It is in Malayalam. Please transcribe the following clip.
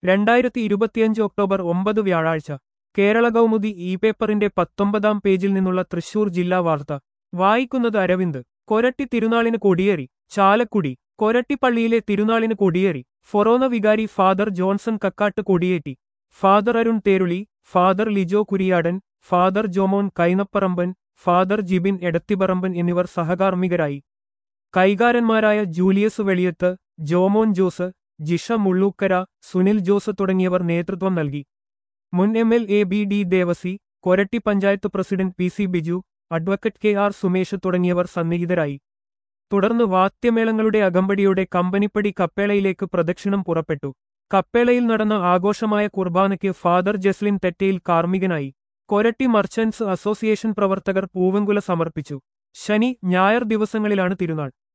രണ്ടായിരത്തി ഇരുപത്തിയഞ്ച് ഒക്ടോബർ ഒമ്പത് വ്യാഴാഴ്ച കേരള കൗമുദി ഇ പേപ്പറിന്റെ പത്തൊമ്പതാം പേജിൽ നിന്നുള്ള തൃശൂർ ജില്ലാ വാർത്ത വായിക്കുന്നത് അരവിന്ദ് കൊരട്ടി തിരുനാളിന് കൊടിയേറി ചാലക്കുടി കൊരട്ടിപ്പള്ളിയിലെ തിരുനാളിന് കൊടിയേറി ഫൊറോന വികാരി ഫാദർ ജോൺസൺ കക്കാട്ട് കൊടിയേറ്റി father Arun Theruli father Lijo Kuriyadan father Jomon Kainaparamban father Jibin Edathiparamban എന്നിവർ സഹകാർമ്മികരായി കൈകാരന്മാരായ Julius Veliyath Jomon Jose Jisha Mullookkara Sunil Jose തുടങ്ങിയവർ നേതൃത്വം നൽകി മുൻ M L A B D Devassy Koratty panchayat president P C Biju advocate K R Sumesh തുടങ്ങിയവർ സന്നിഹിതരായി തുടർന്ന് വാദ്യമേളങ്ങളുടെ അകമ്പടിയോടെ കമ്പനിപ്പടി കപ്പേളയിലേക്ക് പ്രദക്ഷിണം പുറപ്പെട്ടു കപ്പേളയിൽ നടന്ന ആഘോഷമായ കുർബാനയ്ക്ക് ഫാദർ ജസ്ലിൻ തെറ്റയിൽ കാർമ്മികനായി കൊരട്ടി മർച്ചന്റ്സ് അസോസിയേഷൻ പ്രവർത്തകർ പൂവങ്കുല സമർപ്പിച്ചു ശനി ഞായർ ദിവസങ്ങളിലാണ് തിരുനാൾ